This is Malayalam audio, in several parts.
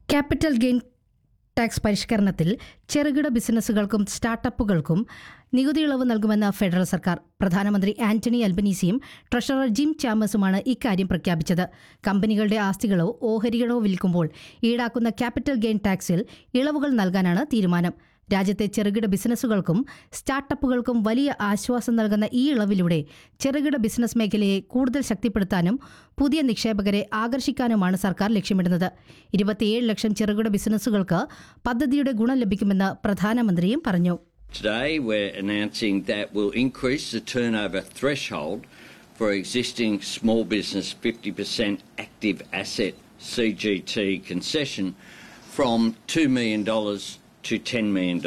ക്യാപിറ്റൽ ഗെയിൻ ടാക്സ് പരിഷ്കരണത്തിൽ ചെറുകിട ബിസിനസ്സുകൾക്കും സ്റ്റാർട്ടപ്പുകൾക്കും നികുതി ഇളവ് നൽകുമെന്ന് ഫെഡറൽ സർക്കാർ പ്രധാനമന്ത്രി ആന്റണി അൽബനീസിയും ട്രഷറർ ജിം ചാമേഴ്സുമാണ് ഇക്കാര്യം പ്രഖ്യാപിച്ചത് കമ്പനികളുടെ ആസ്തികളോ ഓഹരികളോ വിൽക്കുമ്പോൾ ഈടാക്കുന്ന ക്യാപിറ്റൽ ഗെയിൻ ടാക്സിൽ ഇളവുകൾ നൽകാനാണ് തീരുമാനം രാജ്യത്തെ ചെറുകിട ബിസിനസ്സുകൾക്കും സ്റ്റാർട്ടപ്പുകൾക്കും വലിയ ആശ്വാസം നൽകുന്ന ഈ ഇളവിലൂടെ ചെറുകിട ബിസിനസ് മേഖലയെ കൂടുതൽ ശക്തിപ്പെടുത്താനും പുതിയ നിക്ഷേപകരെ ആകർഷിക്കാനുമാണ് സർക്കാർ ലക്ഷ്യമിടുന്നത് ഇരുപത്തിയേഴ് ലക്ഷം ചെറുകിട ബിസിനസ്സുകൾക്ക് പദ്ധതിയുടെ ഗുണം ലഭിക്കുമെന്ന് പ്രധാനമന്ത്രിയും പറഞ്ഞു Today, we're announcing that we'll increase the turnover threshold for existing small business 50% active asset CGT concession from $2 million to $10 million.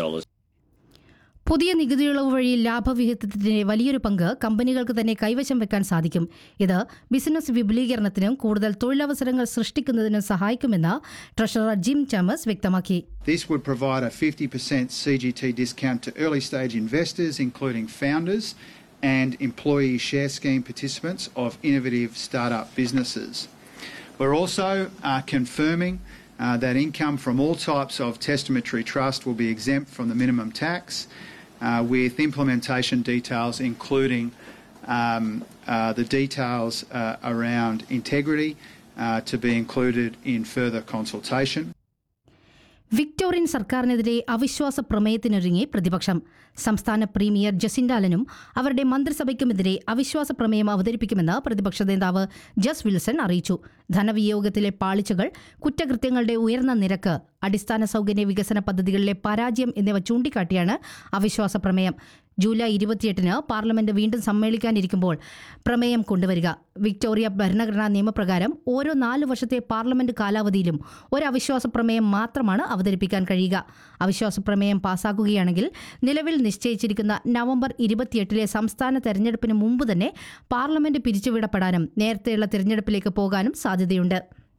പുതിയ നികുതി ഇളവ് വഴി ലാഭവിഹിതത്തിന്റെ വലിയൊരു പങ്ക് കമ്പനികൾക്ക് തന്നെ കൈവശം വെക്കാൻ സാധിക്കും ഇത് ബിസിനസ് വിപുലീകരണത്തിനും കൂടുതൽ തൊഴിലവസരങ്ങൾ സൃഷ്ടിക്കുന്നതിനും സഹായിക്കുമെന്ന് ട്രഷറർ ജിം ചാമസ് വ്യക്തമാക്കി This would provide a 50% CGT discount to early stage investors, including founders and employee share scheme participants of innovative startup businesses. We're also uh, confirming uh, that income from all types of testamentary trust will be exempt from the minimum tax, uh, with implementation details including um, uh, the details uh, around integrity uh, to be included in further consultation. Victorian സർക്കാരിനെതിരെ അവിശ്വാസ പ്രമേയത്തിനൊരുങ്ങി പ്രതിപക്ഷം സംസ്ഥാന പ്രീമിയർ ജസിൻഡാലനും അവരുടെ മന്ത്രിസഭയ്ക്കുമെതിരെ അവിശ്വാസ പ്രമേയം അവതരിപ്പിക്കുമെന്ന് പ്രതിപക്ഷ നേതാവ് ജസ് വിൽസൺ അറിയിച്ചു ധനവിയോഗത്തിലെ പാളിച്ചകൾ കുറ്റകൃത്യങ്ങളുടെ ഉയർന്ന നിരക്ക് അടിസ്ഥാന സൗകര്യ വികസന പദ്ധതികളിലെ പരാജയം എന്നിവ ചൂണ്ടിക്കാട്ടിയാണ് അവിശ്വാസ പ്രമേയം ജൂലൈ ഇരുപത്തിയെട്ടിന് പാർലമെന്റ് വീണ്ടും സമ്മേളിക്കാനിരിക്കുമ്പോൾ പ്രമേയം കൊണ്ടുവരിക വിക്ടോറിയ ഭരണഘടനാ നിയമപ്രകാരം ഓരോ നാല് വർഷത്തെ പാർലമെന്റ് കാലാവധിയിലും ഒരു അവിശ്വാസ പ്രമേയം മാത്രമാണ് അവതരിപ്പിക്കാൻ കഴിയുക അവിശ്വാസ പ്രമേയം പാസാക്കുകയാണെങ്കിൽ നിലവിൽ നിശ്ചയിച്ചിരിക്കുന്ന നവംബർ ഇരുപത്തിയെട്ടിലെ സംസ്ഥാന തെരഞ്ഞെടുപ്പിന് മുമ്പ് തന്നെ പാർലമെന്റ് പിരിച്ചുവിടപ്പെടാനും നേരത്തെയുള്ള തെരഞ്ഞെടുപ്പിലേക്ക് പോകാനും സാധ്യതയുണ്ട്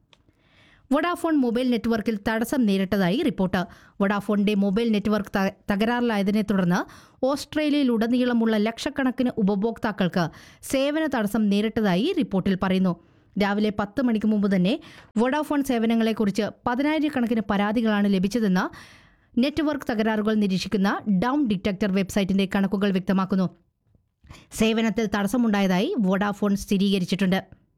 വൊഡാഫോൺ മൊബൈൽ നെറ്റ്വർക്കിൽ തടസ്സം നേരിട്ടതായി റിപ്പോർട്ട് വൊഡാഫോണിന്റെ മൊബൈൽ നെറ്റ്വർക്ക് ത- തകരാറിലായതിനെ തുടർന്ന് ഓസ്ട്രേലിയയിലുടനീളമുള്ള ലക്ഷക്കണക്കിന് ഉപഭോക്താക്കൾക്ക് സേവന തടസ്സം നേരിട്ടതായി റിപ്പോർട്ടിൽ പറയുന്നു രാവിലെ പത്ത് മണിക്ക് മുമ്പ് തന്നെ വൊഡാഫോൺ സേവനങ്ങളെക്കുറിച്ച് പതിനായിരക്കണക്കിന് പരാതികളാണ് ലഭിച്ചതെന്ന് നെറ്റ്വർക്ക് തകരാറുകൾ നിരീക്ഷിക്കുന്ന ഡൗൺ ഡിറ്റക്ടർ വെബ്സൈറ്റിന്റെ കണക്കുകൾ വ്യക്തമാക്കുന്നു സേവനത്തിൽ തടസ്സമുണ്ടായതായി വോഡാഫോൺ സ്ഥിരീകരിച്ചിട്ടുണ്ട്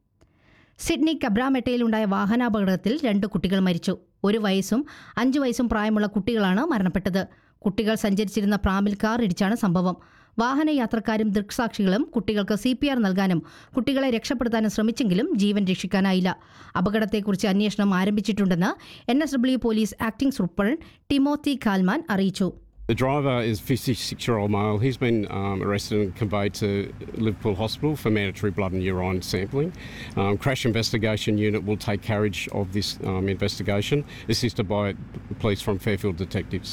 സിഡ്നി കബ്രാമെട്ടയിലുണ്ടായ വാഹനാപകടത്തിൽ രണ്ട് കുട്ടികൾ മരിച്ചു ഒരു വയസ്സും അഞ്ചു വയസ്സും പ്രായമുള്ള കുട്ടികളാണ് മരണപ്പെട്ടത് കുട്ടികൾ സഞ്ചരിച്ചിരുന്ന പ്രാമിൽ കാർ ഇടിച്ചാണ് സംഭവം വാഹന യാത്രക്കാരും ദൃക്സാക്ഷികളും കുട്ടികൾക്ക് സി പി ആർ നൽകാനും കുട്ടികളെ രക്ഷപ്പെടുത്താനും ശ്രമിച്ചെങ്കിലും ജീവൻ രക്ഷിക്കാനായില്ല അപകടത്തെക്കുറിച്ച് അന്വേഷണം ആരംഭിച്ചിട്ടുണ്ടെന്ന് N S W police acting superintendent Timothy Khalman അറിയിച്ചു The driver is 56 year old male. He's been um, arrested and conveyed to Liverpool Hospital for mandatory blood and urine sampling. Um, crash investigation unit will take carriage of this um, investigation, assisted by police from Fairfield detectives.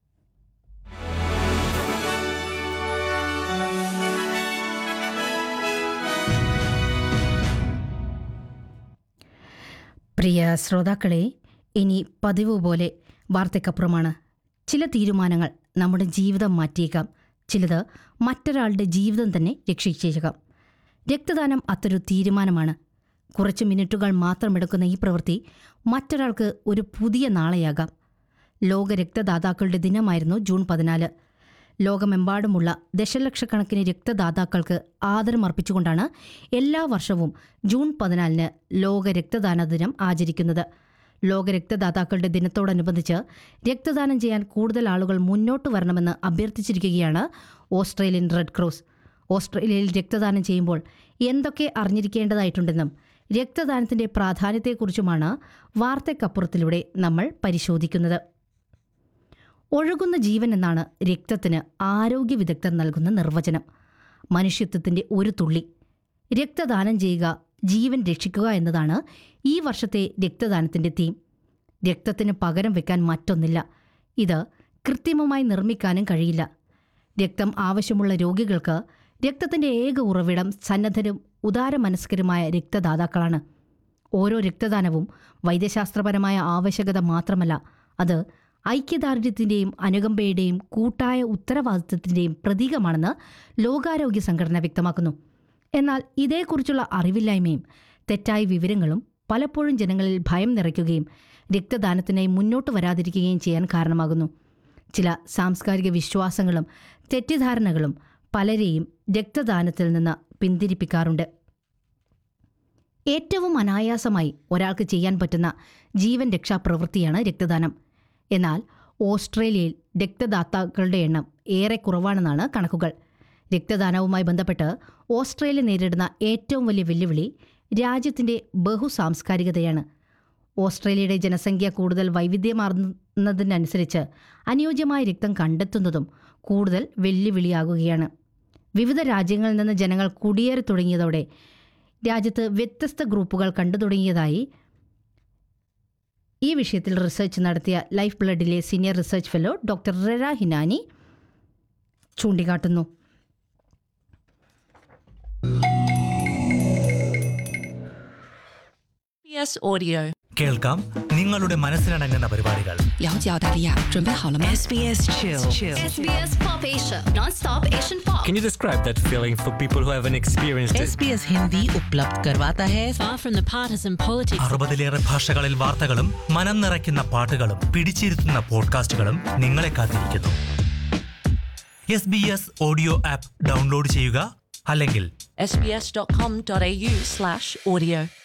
പ്രിയ ശ്രോതാക്കളെ ഇനി പതിവ് പോലെ വാർത്തയ്ക്കപ്പുറമാണ് ചില തീരുമാനങ്ങൾ നമ്മുടെ ജീവിതം മാറ്റിയേക്കാം ചിലത് മറ്റൊരാളുടെ ജീവിതം തന്നെ രക്ഷിച്ചേക്കാം രക്തദാനം അത്തൊരു തീരുമാനമാണ് കുറച്ച് മിനിറ്റുകൾ മാത്രം എടുക്കുന്ന ഈ പ്രവൃത്തി മറ്റൊരാൾക്ക് ഒരു പുതിയ നാളെയാകാം ലോക രക്തദാതാക്കളുടെ ദിനമായിരുന്നു ജൂൺ പതിനാല് ലോകമെമ്പാടുമുള്ള ദശലക്ഷക്കണക്കിന് രക്തദാതാക്കൾക്ക് ആദരമർപ്പിച്ചുകൊണ്ടാണ് എല്ലാ വർഷവും ജൂൺ പതിനാലിന് ലോക രക്തദാന ദിനം ആചരിക്കുന്നത് ലോക രക്തദാതാക്കളുടെ ദിനത്തോടനുബന്ധിച്ച് രക്തദാനം ചെയ്യാൻ കൂടുതൽ ആളുകൾ മുന്നോട്ട് വരണമെന്ന് അഭ്യർത്ഥിച്ചിരിക്കുകയാണ് ഓസ്ട്രേലിയൻ റെഡ് ക്രോസ് ഓസ്ട്രേലിയയിൽ രക്തദാനം ചെയ്യുമ്പോൾ എന്തൊക്കെ അറിഞ്ഞിരിക്കേണ്ടതായിട്ടുണ്ടെന്നും രക്തദാനത്തിന്റെ പ്രാധാന്യത്തെക്കുറിച്ചുമാണ് വാർത്തയ്ക്കപ്പുറത്തിലൂടെ നമ്മൾ പരിശോധിക്കുന്നത് ഒഴുകുന്ന ജീവൻ എന്നാണ് രക്തത്തിന് ആരോഗ്യ വിദഗ്ധർ നൽകുന്ന നിർവചനം മനുഷ്യത്വത്തിന്റെ ഒരു തുള്ളി രക്തദാനം ചെയ്യുക ജീവൻ രക്ഷിക്കുക എന്നതാണ് ഈ വർഷത്തെ രക്തദാനത്തിന്റെ തീം രക്തത്തിന് പകരം വെക്കാൻ മറ്റൊന്നില്ല ഇത് കൃത്രിമമായി നിർമ്മിക്കാനും കഴിയില്ല രക്തം ആവശ്യമുള്ള രോഗികൾക്ക് രക്തത്തിന്റെ ഏക ഉറവിടം സന്നദ്ധരും ഉദാരമനസ്കരുമായ രക്തദാതാക്കളാണ് ഓരോ രക്തദാനവും വൈദ്യശാസ്ത്രപരമായ ആവശ്യകത മാത്രമല്ല അത് ഐക്യദാർഢ്യത്തിന്റെയും അനുകമ്പയുടെയും കൂട്ടായ ഉത്തരവാദിത്വത്തിന്റെയും പ്രതീകമാണെന്ന് ലോകാരോഗ്യ സംഘടന വ്യക്തമാക്കുന്നു എന്നാൽ ഇതേക്കുറിച്ചുള്ള അറിവില്ലായ്മയും തെറ്റായ വിവരങ്ങളും പലപ്പോഴും ജനങ്ങളിൽ ഭയം നിറയ്ക്കുകയും രക്തദാനത്തിനായി മുന്നോട്ട് വരാതിരിക്കുകയും ചെയ്യാൻ കാരണമാകുന്നു ചില സാംസ്കാരിക വിശ്വാസങ്ങളും തെറ്റിദ്ധാരണകളും പലരെയും രക്തദാനത്തിൽ നിന്ന് പിന്തിരിപ്പിക്കാറുണ്ട് ഏറ്റവും അനായാസമായി ഒരാൾക്ക് ചെയ്യാൻ പറ്റുന്ന ജീവൻ രക്ഷാ പ്രവൃത്തിയാണ് രക്തദാനം എന്നാൽ ഓസ്ട്രേലിയയിൽ രക്തദാതാക്കളുടെ എണ്ണം ഏറെ കുറവാണെന്നാണ് കണക്കുകൾ രക്തദാനവുമായി ബന്ധപ്പെട്ട് ഓസ്ട്രേലിയ നേരിടുന്ന ഏറ്റവും വലിയ വെല്ലുവിളി രാജ്യത്തിൻ്റെ ബഹുസാംസ്കാരികതയാണ് ഓസ്ട്രേലിയയുടെ ജനസംഖ്യ കൂടുതൽ വൈവിധ്യമാർന്നതിനനുസരിച്ച് അനുയോജ്യമായ രക്തം കണ്ടെത്തുന്നതും കൂടുതൽ വെല്ലുവിളിയാകുകയാണ് വിവിധ രാജ്യങ്ങളിൽ നിന്ന് ജനങ്ങൾ കുടിയേറി തുടങ്ങിയതോടെ രാജ്യത്ത് വ്യത്യസ്ത ഗ്രൂപ്പുകൾ കണ്ടു തുടങ്ങിയതായി ഈ വിഷയത്തിൽ റിസർച്ച് നടത്തിയ ലൈഫ് ബ്ലഡിലെ senior research fellow doctor Rera Hinani ചൂണ്ടിക്കാട്ടുന്നു SBS Audio. കേൾക്കാം നിങ്ങളുടെ മനസ്സിനടങ്ങുന്ന പരിപാടികൾ 了解澳大利亚，准备好了吗 SBS Chill. SBS Pop Asia, non-stop Asian pop. Can you describe that feeling for people who haven't experienced it? SBS Hindi उपलब्ध करवाता है Far from the partisan politics. അറുപതിലേറെ ഭാഷകളിൽ വാർത്തകളും മനം നിറയ്ക്കുന്ന പാട്ടുകളും പിടിച്ചിരുത്തുന്ന പോഡ്കാസ്റ്റുകളും നിങ്ങളെ കാത്തിരിക്കുന്നു S B S audio app download ചെയ്യുക അല്ലെങ്കിൽ sbs.com.au slash audio.